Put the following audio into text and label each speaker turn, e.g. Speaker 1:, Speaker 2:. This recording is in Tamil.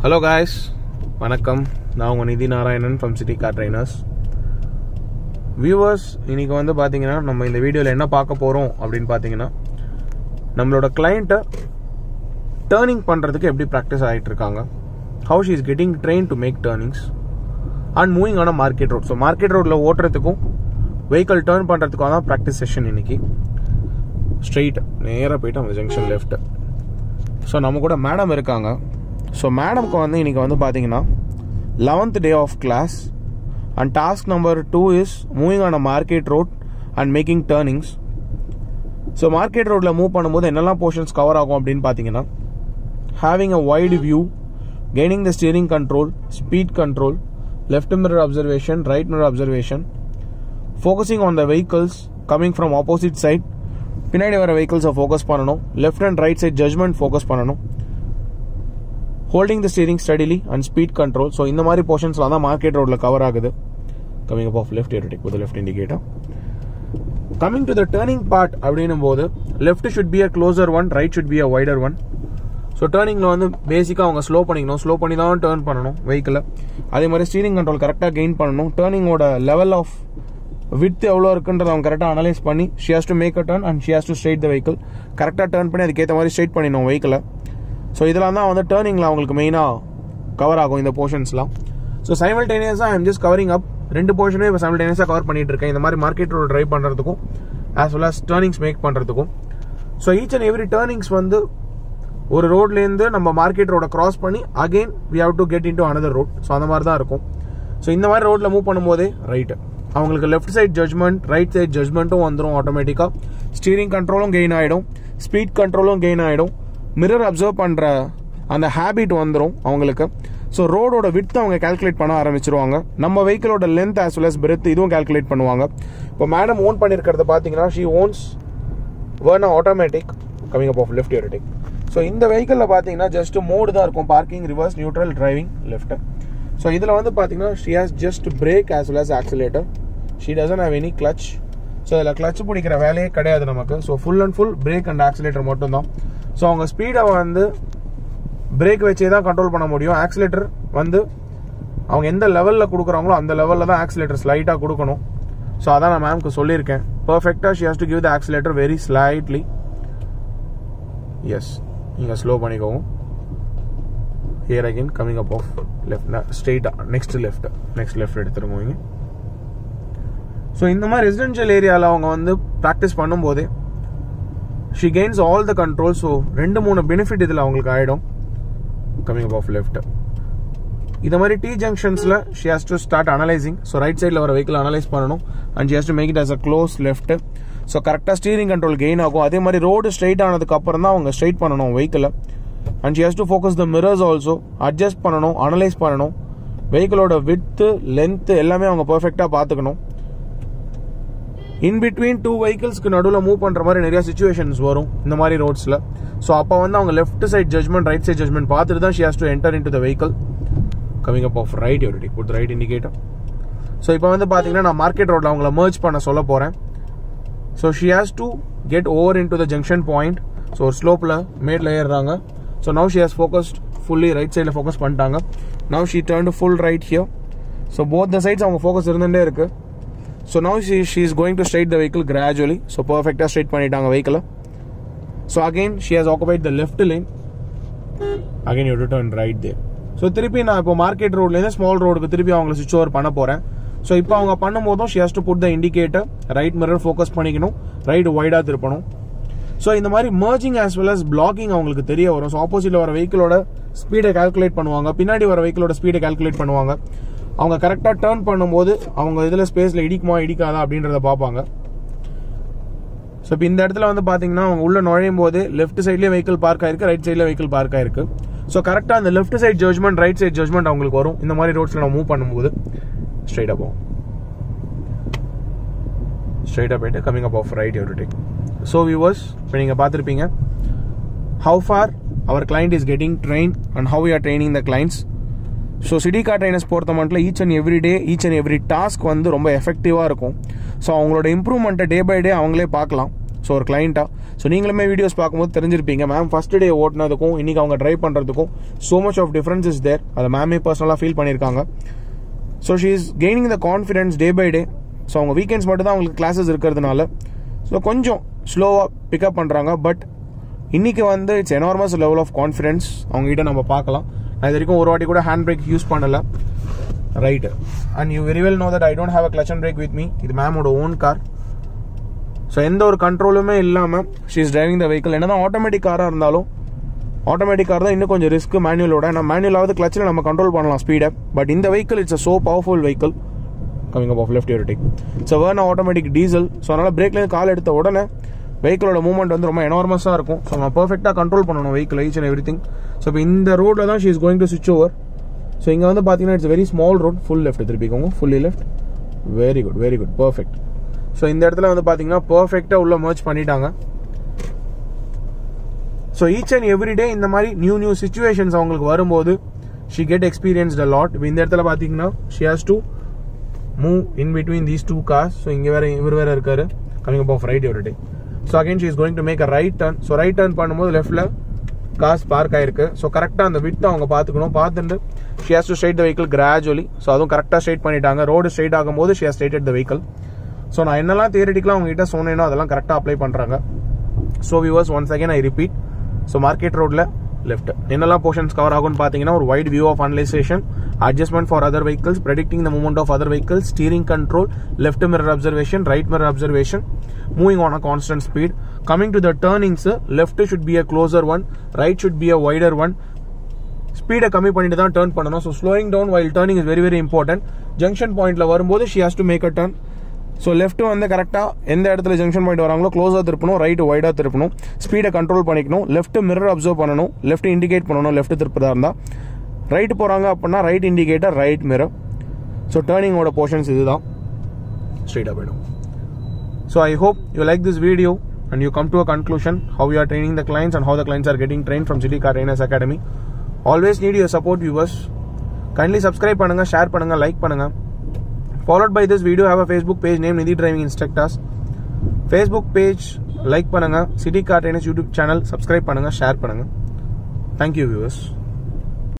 Speaker 1: ஹலோ காய்ஸ் வணக்கம் நான் உங்கள் Nidhi Narayanan from city car trainers viewers இன்னைக்கு வந்து பார்த்தீங்கன்னா நம்ம இந்த வீடியோவில் என்ன பார்க்க போகிறோம் அப்படின்னு பார்த்தீங்கன்னா நம்மளோட கிளைண்ட்டை டேர்னிங் பண்ணுறதுக்கு எப்படி ப்ராக்டிஸ் ஆகிட்டு இருக்காங்க how she is getting train to make turnings and moving on market road so market ரோட்டில் ஓட்டுறதுக்கும் வெஹிக்கல் டேர்ன் பண்ணுறதுக்கான ப்ராக்டிஸ் செஷன் இன்னைக்கு ஸ்ட்ரெயிட் நேராக போயிட்டு அந்த ஜங்ஷன் லெஃப்ட் ஸோ நம்ம கூட மேடம் இருக்காங்க ஸோ மேடம்க்கு வந்து இன்றைக்கி வந்து பார்த்தீங்கன்னா eleventh day of class and task number two is moving on a market road and making turnings so market ரோட்டில் மூவ் பண்ணும்போது என்னெல்லாம் போர்ஷன்ஸ் கவர் ஆகும் அப்படின்னு பார்த்தீங்கன்னா having a wide view gaining the steering control speed control left mirror observation right mirror observation focusing on the vehicles coming from opposite side பின்னாடி வர வெஹிக்கல்ஸை ஃபோக்கஸ் பண்ணணும் left and right side judgement focus பண்ணணும் holding the steering steadily and speed control so இந்த மாதிரி போர்ஷன்ஸ்லாம் தான் மார்க்கெட் ரோட்டில் கவர் ஆகுது coming up of left take with left indicator coming to the turning part அப்படின்னும் போது left should be a closer one right should be a wider one so டேர்னிங்கில் வந்து பேசிக்காக அவங்க ஸ்லோ பண்ணிக்கணும் ஸ்லோ பண்ணி தான் டேர்ன் பண்ணணும் வெஹிக்கிளை அதே மாதிரி ஸ்டீரிங் கண்ட்ரோல் கரெக்டாக கெயின் பண்ணணும் டேர்னிங்கோட லெவல் ஆஃப் வித் எவ்வளோ இருக்குன்றத அவங்க கரெக்டாக அனலைஸ் பண்ணி she has to make a turn and she has to straight the vehicle கரெக்டாக டர்ன் பண்ணி அதுக்கேற்ற மாதிரி ஸ்ட்ரைட் பண்ணிடணும் வெஹிக்கிளை ஸோ இதெல்லாம் தான் வந்து டேர்னிங்கில் அவங்களுக்கு மெயினாக கவர் ஆகும் இந்த போர்ஷன்ஸ்லாம் ஸோ சைமல்டேனியஸாக ஐம் ஜஸ்ட் கவரிங் அப் ரெண்டு போர்ஷனே இப்போ சைமல்டேனியஸாக கவர் பண்ணிட்டு இருக்கேன் இந்த மாதிரி மார்க்கெட் ரோடு ட்ரைவ் பண்ணுறதுக்கும் as well as turnings make பண்ணுறதுக்கும் so each and every turnings வந்து ஒரு ரோட்லேருந்து நம்ம மார்க்கெட் ரோட கிராஸ் பண்ணி again we have to get into another road so அந்த மாதிரி தான் இருக்கும் ஸோ இந்த மாதிரி ரோட்டில் மூவ் பண்ணும்போதே ரைட்டு அவங்களுக்கு left side judgement right side ஜட்மெண்ட்டும் வந்துடும் ஆட்டோமேட்டிக்காக ஸ்டீரிங் கண்ட்ரோலும் கெயின் ஆகிடும் ஸ்பீட் கண்ட்ரோலும் கெயின் ஆகிடும் மிரர் அப்சர்வ் பண்ணுற அந்த ஹேபிட் வந்துடும் அவங்களுக்கு ஸோ ரோடோட வித் அவங்க கால்குலேட் பண்ண ஆரம்பிச்சிருவாங்க நம்ம வெஹிக்கிளோட length as well as breadth இதுவும் கால்குலேட் பண்ணுவாங்க இப்போ மேடம் ஓன் பண்ணியிருக்கிறத பார்த்தீங்கன்னா ஷீ ஓன்ஸ் வேர்ன் automatic coming up of left யூரிட்டிக் ஸோ இந்த வெஹிக்கிளில் பார்த்தீங்கன்னா ஜஸ்ட் மோடு தான் இருக்கும் parking reverse neutral driving left so இதில் வந்து பார்த்தீங்கன்னா she has just brake as well as accelerator she doesn't have any clutch so இதில் கிளச் பிடிக்கிற வேலையே கிடையாது நமக்கு so full and full brake and accelerator மட்டும் தான் ஸோ அவங்க ஸ்பீடை வந்து பிரேக் வச்சே தான் கண்ட்ரோல் பண்ண முடியும் ஆக்சிலேட்டர் வந்து அவங்க எந்த லெவலில் கொடுக்குறாங்களோ அந்த லெவலில் தான் ஆக்சிலேட்டர் ஸ்லைட்டாக கொடுக்கணும் ஸோ அதான் நான் மேம்க்கு சொல்லியிருக்கேன் பர்ஃபெக்டாக she has to give the accelerator very slightly yes நீங்கள் ஸ்லோ பண்ணிக்கவும் here again coming up of left ஸ்ட்ரெயிட்டாக நெக்ஸ்ட் லெஃப்ட் நெக்ஸ்ட் லெஃப்ட் எடுத்துருவோங்க ஸோ இந்த மாதிரி ரெசிடென்ஷியல் ஏரியாவில் அவங்க வந்து ப்ராக்டிஸ் பண்ணும்போதே she gains all the control so ரெண்டு மூணு பெனிஃபிட் இதில் அவங்களுக்கு ஆகிடும் கம்மிங் அப் ஆஃப் லெஃப்ட் இந்த மாதிரி டி ஜங்ஷன்ஸில் she has to start analysing so right சைடில் வர வெஹிக்கிள் அனலைஸ் பண்ணணும் and she has to make it as a close left so கரெக்டாக ஸ்டீரிங் கண்ட்ரோல் கெயின் ஆகும் அதே மாதிரி ரோடு ஸ்ட்ரைட் ஆனதுக்கு அப்புறம் தான் அவங்க ஸ்ட்ரைட் பண்ணணும் வெஹிக்கிளை and she has to focus the mirrors also adjust பண்ணணும் அனலைஸ் பண்ணணும் வெஹிக்கிளோட வித்து லென்த்து எல்லாமே அவங்க பர்ஃபெக்டாக பார்த்துக்கணும் இன் பிட்வீன் டூ வெஹிக்கிள்ஸ்க்கு நடுவில் மூவ் பண்ணுற மாதிரி நிறைய சுச்சுவேஷன்ஸ் வரும் இந்த மாதிரி ரோட்ஸில் ஸோ அப்போ வந்து அவங்க left side judgement right side judgement பார்த்துட்டு தான் she has to enter into the vehicle coming up of right யூரிட்டி கொடுத்து ரைட் இண்டிகேட்டர் ஸோ இப்போ வந்து பார்த்தீங்கன்னா நான் மார்க்கெட் ரோட்டில் அவங்கள மர்ச் பண்ண சொல்ல போகிறேன் so she has to get over into the junction point so ஒரு ஸ்லோப்பில் மேட்டில் ஏறுறாங்க so now she has focused fully right சைடில் ஃபோக்கஸ் பண்ணிட்டாங்க now she turn full right here so both the sides அவங்க ஃபோக்கஸ் இருந்துகிட்டே இருக்குது so now she she is going to straight the vehicle gradually so பர்ஃபெக்டாக ஸ்ட்ரைட் பண்ணிட்டாங்க வெஹிக்கிளை so again she has occupied the left line again you return right there so திருப்பி நான் இப்போ மார்க்கெட் ரோட்லேருந்து ஸ்மால் ரோடுக்கு திருப்பி அவங்களை சுவிச் ஓவர் பண்ண போகிறேன் ஸோ இப்போ அவங்க பண்ணும்போதும் she has to put the indicator right mirror focus பண்ணிக்கணும் ரைட் ஒய்டாக திருப்பணும் ஸோ இந்த மாதிரி merging as well as blocking அவங்களுக்கு தெரிய வரும் ஸோ ஆப்போசிட்டில் வர வெஹிக்கிளோட ஸ்பீடை கால்குலேட் பண்ணுவாங்க பின்னாடி வர வெஹிக்கிளோட ஸ்பீடை கால்குலேட் பண்ணுவாங்க அவங்க கரெக்டாக டேர்ன் பண்ணும்போது அவங்க இதில் ஸ்பேஸில் இடிக்குமா இடிக்காதா அப்படின்றத பார்ப்பாங்க ஸோ இப்போ இந்த இடத்துல வந்து பார்த்தீங்கன்னா அவங்க உள்ள நுழையும் போது லெஃப்ட் சைட்லேயே வெஹிக்கிள் பார்க் ஆயிருக்கு ரைட் சைட்லேயே வெஹிக்கிள் பார்க் ஆயிருக்கு ஸோ கரெக்டாக அந்த left side judgement right side judgement அவங்களுக்கு வரும் இந்த மாதிரி ரோட்ஸில் நம்ம மூவ் பண்ணும்போது ஸ்ட்ரைட்டாக போகும் ஸ்ட்ரைட்டாக போயிட்டு கமிங் அப் ஆஃப் ரைட் யூரிட்டி ஸோ வியூவர்ஸ் இப்போ நீங்கள் பார்த்துருப்பீங்க how far our client is getting train and how you are training the clients so city car trainers பொறுத்த மட்டும் each and every day each and every task வந்து ரொம்ப எஃபெக்டிவாக இருக்கும் ஸோ அவங்களோட இம்ப்ரூவ்மெண்ட்டை டே பை டே அவங்களே பார்க்கலாம் ஸோ ஒரு கிளைண்ட்டாக ஸோ நீங்களுமே வீடியோஸ் பார்க்கும்போது தெரிஞ்சிருப்பீங்க மேம் ஃபர்ஸ்ட் டே ஓட்டினதுக்கும் இன்னைக்கு அவங்க ட்ரைவ் பண்ணுறதுக்கும் so much of difference is there அதை மேமே பர்சனலாக ஃபீல் பண்ணியிருக்காங்க so she is gaining the confidence day by day so அவங்க வீக்கெண்ட்ஸ் மட்டும் தான் அவங்களுக்கு கிளாஸஸ் இருக்கிறதுனால ஸோ கொஞ்சம் ஸ்லோவாக பிக்கப் பண்ணுறாங்க பட் இன்னைக்கு வந்து it's enormous level of confidence அவங்ககிட்ட நம்ம பார்க்கலாம் நான் இது வரைக்கும் ஒரு வாட்டி கூட ஹேண்ட் பிரேக் யூஸ் பண்ணல right and you very well know that I don't have a clutch and brake with me இது மேமோட ஓன் கார் ஸோ எந்த ஒரு கண்ட்ரோலுமே இல்லாமல் she is driving the vehicle என்னதான் ஆட்டோமேட்டிக் காராக இருந்தாலும் ஆட்டோமேட்டிக் கார் தான் இன்னும் கொஞ்சம் ரிஸ்க் மேனுவலோட நம்ம மேனுவலாவது கிளச்சில் நம்ம கண்ட்ரோல் பண்ணலாம் ஸ்பீடை பட் இந்த vehicle it's a so powerful vehicle coming up of left யூரிட்டிக் ஸோ வேர்ன் ஆட்டோமேட்டிக் டீசல் ஸோ அதனால் பிரேக்லேருந்து கால் எடுத்த உடனே வெஹிக்கிளோட மூவ்மெண்ட் வந்து ரொம்ப எனார்மஸாக இருக்கும் ஸோ நம்ம பர்ஃபெக்டாக கண்ட்ரோல் பண்ணணும் vehicle each and everything so இப்போ இந்த ரோட்டில் தான் she is going to switch over so இங்கே வந்து பார்த்தீங்கன்னா it's very small road full left திருப்பிக்கோங்க fully left very good very good perfect so இந்த இடத்துல வந்து பார்த்தீங்கன்னா பர்ஃபெக்டாக உள்ள மர்ச் பண்ணிட்டாங்க so each and every day இந்த மாதிரி நியூ நியூ சுச்சுவேஷன்ஸ் அவங்களுக்கு வரும்போது she get experienced a lot இப்போ இந்த இடத்துல பார்த்தீங்கன்னா she has to move in between these two cars so இங்கே வேற இவர் வேற இருக்காரு coming up of right every day so again she is going to make a right turn so right turn பண்ணும்போது லெஃப்ட்ல காஸ் பார்க் ஆயிருக்கு ஸோ கரெக்டாக அந்த விட்டு அவங்க பார்த்துக்கணும் பார்த்துட்டு she has to straight the vehicle gradually so அதுவும் கரெக்டாக ஸ்ட்ரைட் பண்ணிட்டாங்க ரோடு ஸ்ட்ரைட் ஆகும்போது she has straighted the vehicle so நான் என்னெல்லாம் தியரட்டிக்கலாக உங்ககிட்ட சொன்னேனோ அதெல்லாம் கரெக்டாக அப்ளை பண்ணுறாங்க so viewers once again I repeat so market ரோட்ல லெஃப்ட் என்னெல்லாம் போர்ஷன்ஸ் கவர் ஆகும்னு பார்த்தீங்கன்னா ஒரு wide view of analysation adjustment for other vehicles predicting the movement of other vehicles steering control left mirror observation right mirror observation moving on a constant speed coming to the turnings left should be a closer one right should be a wider one ஸ்பீடை கம்மி பண்ணிட்டு தான் டர்ன் பண்ணணும் so slowing down while turning is very very important junction பாயிண்ட்ல வரும்போது she has to make a turn so left வந்து கரெக்டாக எந்த இடத்துல ஜங்ஷன் பாயிண்ட் வராங்களோ க்ளோஸாக திருப்பணும் ரைட் வைடாக திருப்பணும் ஸ்பீடை கண்ட்ரோல் பண்ணிக்கணும் லெஃப்ட் மிரர் அப்சர்வ் பண்ணணும் லெஃப்ட் இண்டிகேட் பண்ணணும் லெஃப்ட் திருப்பதா இருந்தால் ரைட் போகிறாங்க அப்படின்னா right indicator right mirror so டேர்னிங்கோட போர்ஷன்ஸ் இதுதான் ஸ்ட்ரெயிட்டாக போயிடும் so I hope you like this video and you come to a conclusion how you are training the clients and how the clients are getting train from city car Trainers Academy always need your support viewers kindly subscribe பண்ணுங்க ஷேர் பண்ணுங்க லைக் பண்ணுங்க followed by this video have a facebook page named nidhi driving instructors facebook page like பண்ணுங்க City car Trainers YouTube channel subscribe பண்ணுங்க ஷேர் பண்ணுங்க தேங்க்யூ வியூவர்ஸ்